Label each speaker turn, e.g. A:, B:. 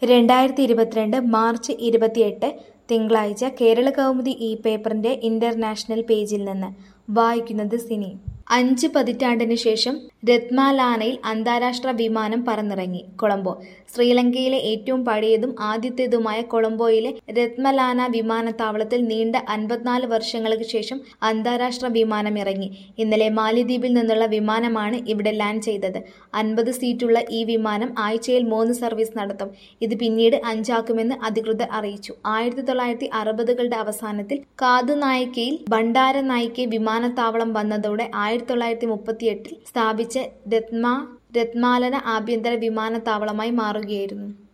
A: രണ്ടായിരത്തി ഇരുപത്തിരണ്ട് മാർച്ച് ഇരുപത്തിയെട്ട് തിങ്കളാഴ്ച കേരള കൗമുദി ഈ പേപ്പറിന്റെ ഇന്റർനാഷണൽ പേജിൽ നിന്ന് വായിക്കുന്നത് സിനി അഞ്ച് പതിറ്റാണ്ടിന് ശേഷം രത്മാലാനയിൽ അന്താരാഷ്ട്ര വിമാനം പറന്നിറങ്ങി കൊളംബോ ശ്രീലങ്കയിലെ ഏറ്റവും പഴയതും ആദ്യത്തേതുമായ കൊളംബോയിലെ രത്മലാന വിമാനത്താവളത്തിൽ നീണ്ട അൻപത്തിനാല് വർഷങ്ങൾക്ക് ശേഷം അന്താരാഷ്ട്ര വിമാനം ഇറങ്ങി ഇന്നലെ മാലിദ്വീപിൽ നിന്നുള്ള വിമാനമാണ് ഇവിടെ ലാൻഡ് ചെയ്തത് അൻപത് സീറ്റുള്ള ഈ വിമാനം ആഴ്ചയിൽ മൂന്ന് സർവീസ് നടത്തും ഇത് പിന്നീട് അഞ്ചാക്കുമെന്ന് അധികൃതർ അറിയിച്ചു ആയിരത്തി തൊള്ളായിരത്തി അറുപതുകളുടെ അവസാനത്തിൽ കാതുനായിക്കയിൽ ഭണ്ഡാരനായിക്കെ വിമാനത്താവളം വന്നതോടെ ആയിരത്തി തൊള്ളായിരത്തി മുപ്പത്തിയെട്ടിൽ സ്ഥാപിച്ച രത്മ രത്മാലന ആഭ്യന്തര വിമാനത്താവളമായി മാറുകയായിരുന്നു